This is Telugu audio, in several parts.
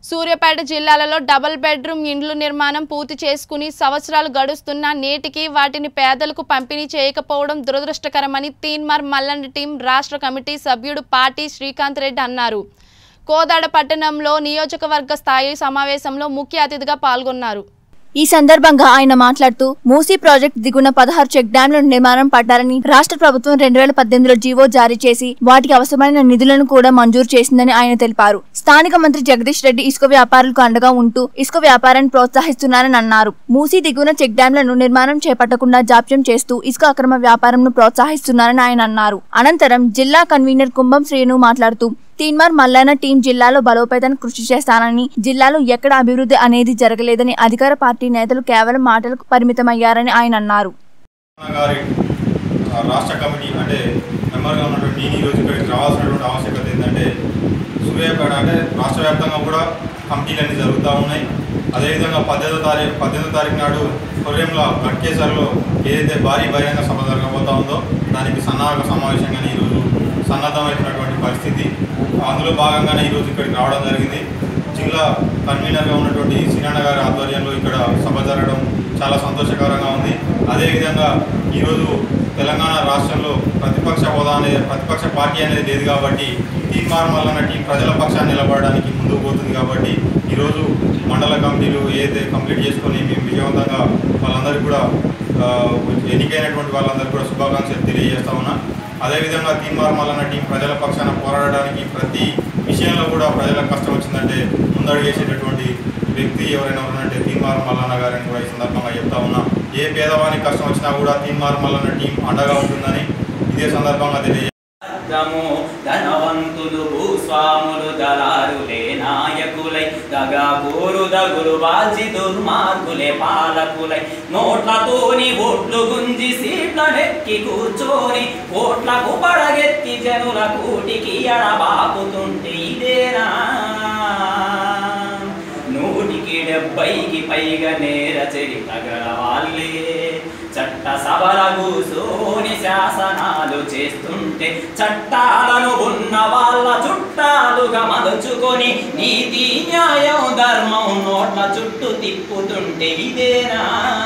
సూర్యాపేట జిల్లాలలో డబుల్ బెడ్రూమ్ ఇండ్లు నిర్మాణం పూర్తి చేసుకుని సంవత్సరాలు గడుస్తున్నా నేటికి వాటిని పేదలకు పంపిణీ చేయకపోవడం దురదృష్టకరమని తీన్మార్ మల్లన్న టీం రాష్ట్ర కమిటీ సభ్యుడు పాటి శ్రీకాంత్ రెడ్డి అన్నారు కోదాడ పట్టణంలో నియోజకవర్గ స్థాయి సమావేశంలో ముఖ్య అతిథిగా పాల్గొన్నారు ఈ సందర్భంగా ఆయన మాట్లాడుతూ మూసీ ప్రాజెక్ట్ దిగున పదహారు చెక్ డ్యాంల నిర్మాణం పడ్డారని రాష్ట్ర ప్రభుత్వం రెండు వేల పద్దెనిమిదిలో జీవో జారీ చేసి వాటికి అవసరమైన నిధులను కూడా మంజూరు చేసిందని ఆయన తెలిపారు స్థానిక మంత్రి జగదీష్ రెడ్డి ఇసుక వ్యాపారులకు అండగా ఉంటూ ఇసుక వ్యాపారాన్ని ప్రోత్సహిస్తున్నారని అన్నారు మూసీ దిగున చెక్ డ్యాంలను నిర్మాణం చేపట్టకుండా జాప్యం చేస్తూ ఇసుక అక్రమ వ్యాపారంను ప్రోత్సహిస్తున్నారని ఆయన అన్నారు అనంతరం జిల్లా కన్వీనర్ కుంభం శ్రీను మాట్లాడుతూ తీన్మార్ మల్లన్న టీం జిల్లాలో బలోపేతానికి కృషి చేస్తానని జిల్లాలో ఎక్కడ అభివృద్ధి అనేది జరగలేదని అధికార పార్టీ నేతలు కేవలం మాటలకు పరిమితమయ్యారని ఆయన అన్నారు తెలంగాణ గారి ఆ, రాష్ట్ర కమిటీ అంటే మెంబర్గా ఉన్నటువంటి నేను ఈరోజు ఇక్కడికి రావాల్సినటువంటి ఆవశ్యకత ఏంటంటే సూర్యాపేట అంటే రాష్ట్ర వ్యాప్తంగా కూడా కమిటీలన్నీ జరుగుతూ ఉన్నాయి అదేవిధంగా పద్దెనిమిదో తారీఖు పద్దెనిమిదో తారీఖు నాడు కొర్రెంల గట్కేసర్లో ఏదైతే భారీ బహిరంగ సభ జరగబోతా ఉందో దానికి సన్నాహక సమావేశంగానే ఈరోజు సన్నద్ధమవుతున్నటువంటి పరిస్థితి అందులో భాగంగానే ఈరోజు ఇక్కడికి రావడం జరిగింది జిల్లా కన్వీనర్గా ఉన్నటువంటి సినన్న గారి ఆధ్వర్యంలో ఇక్కడ సభ జరగడం చాలా సంతోషకరంగా ఉంది అదేవిధంగా ఈరోజు తెలంగాణ రాష్ట్రంలో ప్రతిపక్ష హోదా అనేది ప్రతిపక్ష పార్టీ అనేది లేదు కాబట్టి తీర్మానం వలన టీం ప్రజల పక్షాన్ని నిలబడడానికి ముందుకు పోతుంది కాబట్టి ఈరోజు మండల కమిటీలు ఏదైతే కంప్లీట్ చేసుకొని మేము విజయవంతంగా వాళ్ళందరికీ కూడా ఆ, ఎన్నికైనటువంటి వాళ్ళందరికీ కూడా శుభాకాంక్షలు తెలియజేస్తా ఉన్నా అదేవిధంగా తీర్మానం వలన టీం ప్రజల పక్షాన పోరాడడానికి ప్రతి విషయంలో కూడా ప్రజలకు కష్టం వచ్చిందంటే ముందడుగేసేటటువంటి వ్యక్తి ఎవరైనా ఉన్నారంటే తీన్మార్ మల్లన్న గారిని కూడా ఈ సందర్భంగా చెప్తా ఉన్నా ఏ పేదవానికి కష్టం వచ్చినా కూడా తీన్మార్ మల్లన్న టీం అండగా ఉంటుందని ఇదే సందర్భంగా తెలియ అర్థము ధనవంతులు భూస్వాములు దళారులే నాయకులై దగా కోరు దగులు బాల్చి దుర్మార్గులే పాలకులై నోట్లతోని ఓట్లు గుంజి సీట్లనెక్కి కూర్చొని ఓట్లకు పడగెత్తి జనుల కూటికి ఎడబాపుతుంటే ఇదేనా నూటికి డెబ్బైకి పైగా నేర చరిత గల వాళ్ళే చట్ట సభల కూసోని శాసనాలు చేస్తుంటే చట్టాలను ఉన్న వాళ్ళ చుట్టాలుగా మలుచుకొని నీతి న్యాయం ధర్మం నోట్ల చుట్టూ తిప్పుతుంటే ఇదేనా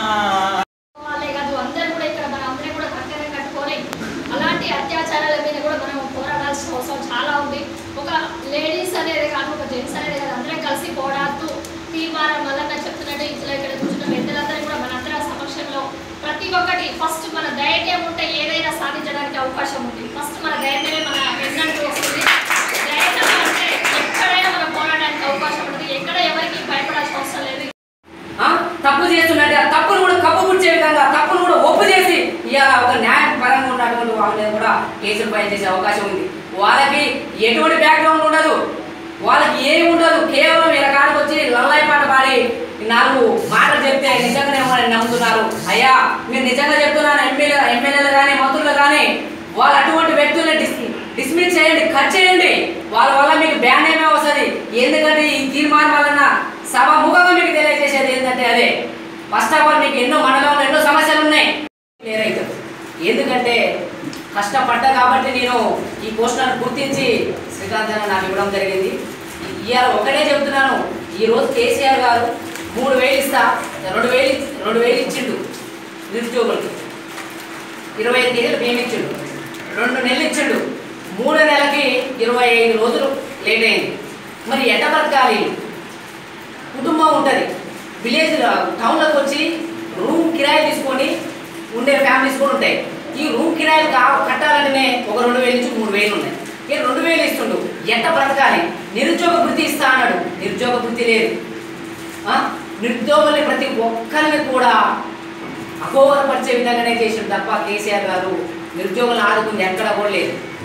వాళ్ళే కాదు అందరూ కూడా ఇక్కడ మన అందరం కూడా కంకణం కట్టుకొని అలాంటి అత్యాచారాల మీద కూడా మనం పోరాడాల్సిన అవసరం చాలా ఉంది ఒక లేడీస్ అనేది కాదు ఒక జెంట్స్ అనేది కాదు అందరం కలిసి పోరాడుతూ తీర్మానం వల్ల నేను చెప్తున్నట్టు ఇంట్లో ఇక్కడ కూర్చున్న పెద్దలందరూ కూడా మనందరం సమక్షంలో ప్రతి ఒక్కటి ఫస్ట్ మన ధైర్యం ఉంటే ఏదైనా సాధించడానికి అవకాశం ఉంది ఫస్ట్ మన ధైర్యమే మన వెన్నంటూ వస్తుంది ధైర్యం అంటే ఎక్కడైనా మనం పోరాడడానికి అవకాశం ఉంటుంది ఎక్కడ ఎవరికి భయపడాల్సిన అవసరం లేదు ఆ? తప్పు చేస్తున్నట్టు ఆ తప్పును కూడా కప్పు పుచ్చే విధంగా తప్పును కూడా ఒప్పు చేసి ఇవాళ ఒక న్యాయ పరంగా ఉన్నటువంటి వాళ్ళ మీద కూడా కేసులు ఫైల్ చేసే అవకాశం ఉంది వాళ్ళకి ఎటువంటి బ్యాక్గ్రౌండ్ ఉండదు వాళ్ళకి ఏమి ఉండదు కేవలం ఇలా కాడికి వచ్చి లల్లాయి పాట పాడి నాలుగు మాటలు చెప్తే నిజంగానే ఏమని నమ్ముతున్నారు అయ్యా మీరు నిజంగా చెప్తున్నాను ఎమ్మెల్యే ఎమ్మెల్యేలు కానీ మంత్రులు కానీ వాళ్ళు అటువంటి వ్యక్తుల్ని డిస్ డిస్మిస్ చేయండి కట్ చేయండి వాళ్ళ వల్ల మీకు బ్యాన్ ఏమే వస్తుంది ఎందుకంటే ఈ తీర్మానం వలన సభ ముఖంగా మీకు తెలియజేసేది ఏంటంటే అదే ఫస్ట్ ఆఫ్ ఆల్ మీకు ఎన్నో మండలంలో ఎన్నో సమస్యలు ఉన్నాయి క్లియర్ అవుతుంది ఎందుకంటే కష్టపడ్డా కాబట్టి నేను ఈ పోస్టులను గుర్తించి శ్రీకాంత్ అన్న నాకు ఇవ్వడం జరిగింది ఇవాళ ఒకటే చెప్తున్నాను ఈ రోజు కేసీఆర్ గారు మూడు వేలు ఇస్తా రెండు వేలు ఇచ్చి- రెండు వేలు ఇచ్చిండు నిరుద్యోగులకి ఇరవై ఐదు నెలలు మేము ఇచ్చిండు రెండు నెలలు ఇచ్చిండు మూడు నెలలకి ఇరవై ఐదు రోజులు లేట్ అయింది మరి ఎట్ట బతకాలి కుటుంబం ఉంటుంది విలేజ్ టౌన్లోకి వచ్చి రూమ్ కిరాయి తీసుకొని ఉండే ఫ్యామిలీస్ కూడా ఉంటాయి ఈ రూమ్ కిరాయిలు కా కట్టాలంటేనే ఒక రెండు వేలు నుంచి మూడు వేలు ఉన్నాయి ఇక రెండు వేలు ఇస్తుండు ఎట్ట బ్రతకాలి నిరుద్యోగ వృత్తి ఇస్తా అన్నాడు నిరుద్యోగ వృత్తి లేదు ఆ? నిరుద్యోగుల్ని ప్రతి ఒక్కరిని కూడా అఘోరపరిచే విధంగానే చేసిండు తప్ప కేసీఆర్ గారు నిరుద్యోగులను ఆదుకుంది ఎక్కడ కూడా లేదు